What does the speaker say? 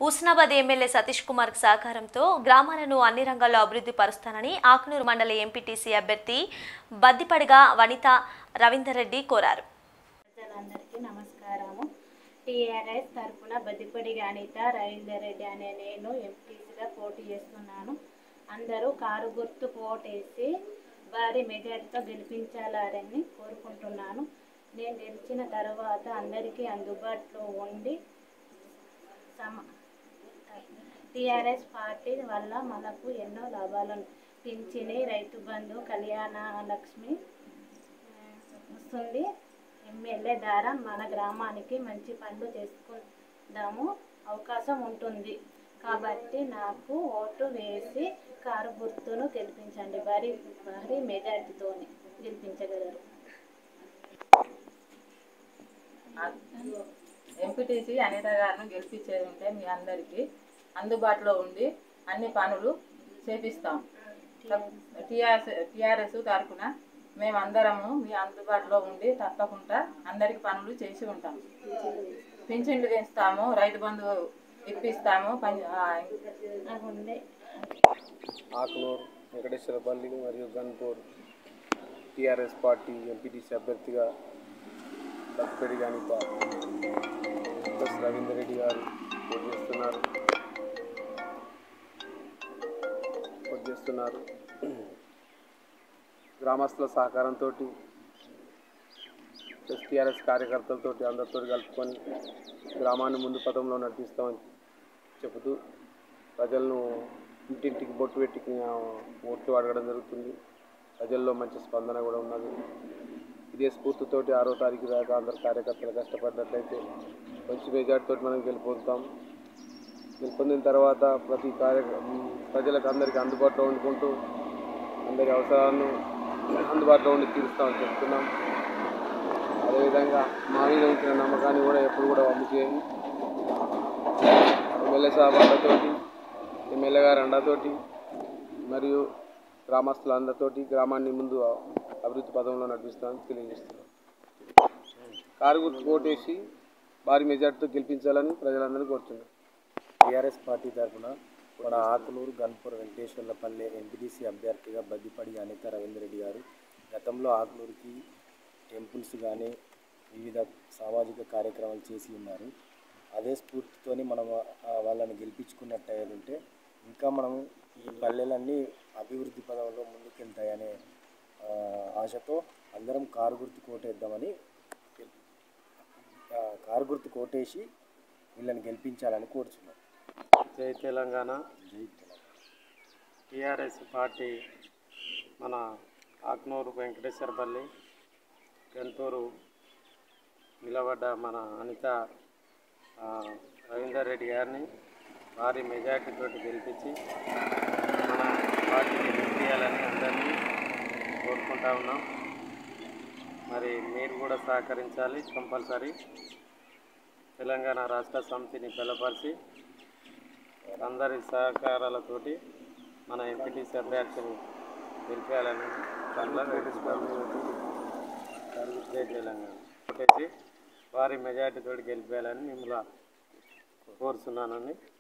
Husnabad MLA Satish Kumar సహకారంతో గ్రామాలను అన్ని రంగాల్లో అభివృద్ధి పరుస్తానని ఆకునూరు మండల ఎంపీటీసీ అభ్యర్థి బద్దిపడిగా వనిత రవీందర్ రెడ్డి కోరారు ప్రజలందరికీ నమస్కారము టీఆర్ఎస్ తరఫున బద్దిపడి అనిత రవీందర్ రెడ్డి అనే నేను ఎంపీసీగా పోటీ చేస్తున్నాను అందరూ కారు గుర్తు ఓటేసి భారీ మెజార్టీతో గెలిపించాలని కోరుకుంటున్నాను నేను గెలిచిన తర్వాత అందరికీ అందుబాటులో ఉండి సమ టీఆర్ఎస్ పార్టీ వల్ల మనకు ఎన్నో లాభాలు పింఛని రైతు బంధు కళ్యాణ లక్ష్మి ఆ, వస్తుంది ఎమ్మెల్యే ద్వారా మన గ్రామానికి మంచి పనులు చేసుకుందాము అవకాశం ఉంటుంది కాబట్టి నాకు ఓటు వేసి కారు గుర్తును గెలిపించండి భారీ భారీ మెజార్టీతోని గెలిపించగలరు ఎంపీటీసీ అనిత గారిని గెలిపించేది ఉంటే మీ అందరికీ అందుబాటులో ఉండి అన్ని పనులు చేపిస్తాం టీఆర్ఎస్ టీఆర్ఎస్ తరఫున మేమందరము మీ అందుబాటులో ఉండి తప్పకుండా అందరికి పనులు చేసి ఉంటాం పింఛన్లు వేస్తాము రైతు బంధు ఇప్పిస్తాము పం- ఆ, నాకు ఉండే ఆకునూరు వెంకటేశ్వరపల్లి మరియు గన్పూర్ టీఆర్ఎస్ పార్టీ ఎంపీటీసీ అభ్యర్థిగా బతిపెడి గణిత ఎస్ రవీందర్ రెడ్డి గారు పోటీ చేస్తున్నారు పోటీ చేస్తున్నారు గ్రామస్తుల సహకారంతో ప్లస్ టీఆర్ఎస్ కార్యకర్తలతో అందరితో కలుపుకొని గ్రామాన్ని ముందు పదంలో నడిపిస్తామని చెబుతూ ప్రజలను ఇంటింటికి బొట్టు పెట్టి ఆ, ఓట్లు అడగడం జరుగుతుంది ప్రజల్లో మంచి స్పందన కూడా ఉన్నది ఇదే స్ఫూర్తితోటి ఆరో తారీఖు దాకా అందరు కార్యకర్తలు కష్టపడినట్లయితే మంచి మెజార్టీతో మనం గెలుపొందుతాం గెలుపొందిన తర్వాత ప్రతి కార్య ప్రజలకు అందరికీ అందుబాటులో వండుకుంటూ అందరి అవసరాలను అందుబాటులో ఉండి తీరుస్తామని చెప్తున్నాం అదేవిధంగా మా మీద ఉంచిన నమ్మకాన్ని కూడా ఎప్పుడు కూడా వమ్ము చేయండి ఎమ్మెల్యే సాబ్ అండతోటి ఎమ్మెల్యే గారి అండతోటి మరియు గ్రామస్తులందరితోటి గ్రామాన్ని ముందు అభివృద్ధి పదంలో నడిపిస్తామని తెలియజేస్తున్నాం కారు గుర్తు ఓటేసి భారీ మెజార్టీతో గెలిపించాలని ప్రజలందరినీ కోరుతున్నాం టీఆర్ఎస్ పార్టీ తరఫున మన ఆకునూరు గన్పూర్ వెంకటేశ్వర్లపల్లె ఎంపీటీసీ అభ్యర్థిగా బద్దిపడి అనిత రవీందర్ రెడ్డి గారు గతంలో ఆకునూరుకి టెంపుల్స్ కానీ వివిధ సామాజిక కార్యక్రమాలు చేసి ఉన్నారు అదే స్ఫూర్తితోని మనం ఆ, వాళ్ళని గెలిపించుకున్నట్టయితే ఇంకా మనం ఈ పల్లెలన్నీ అభివృద్ధి పదంలో ముందుకెళ్తాయనే ఆ, ఆశతో అందరం కారు గుర్తు కోటేద్దామని ఆ, కారు గుర్తు కోటేసి వీళ్ళని గెలిపించాలని కోరుచున్నాం జై తెలంగాణ టీఆర్ఎస్ పార్టీ మన ఆక్నూరు వెంకటేశ్వరపల్లి గంతూరు నిలబడ్డ మన అనిత ఆ, రవీందర్ రెడ్డి గారిని భారీ మెజార్టీతో గెలిపించి మన పార్టీని గెలిపించాలని అందరినీ కోరుకుంటా ఉన్నాం మరి మీరు కూడా సహకరించాలి కంపల్సరీ తెలంగాణ రాష్ట్ర సమితిని బలపరిచి అందరి సహకారాలతోటి మన ఎంపీటీసీ అభ్యర్థిని గెలిపేయాలని జై తెలంగాణ కొట్టేసి వారి మెజార్టీతో గెలిపేయాలని మిమ్మల్ని కోరుతున్నానని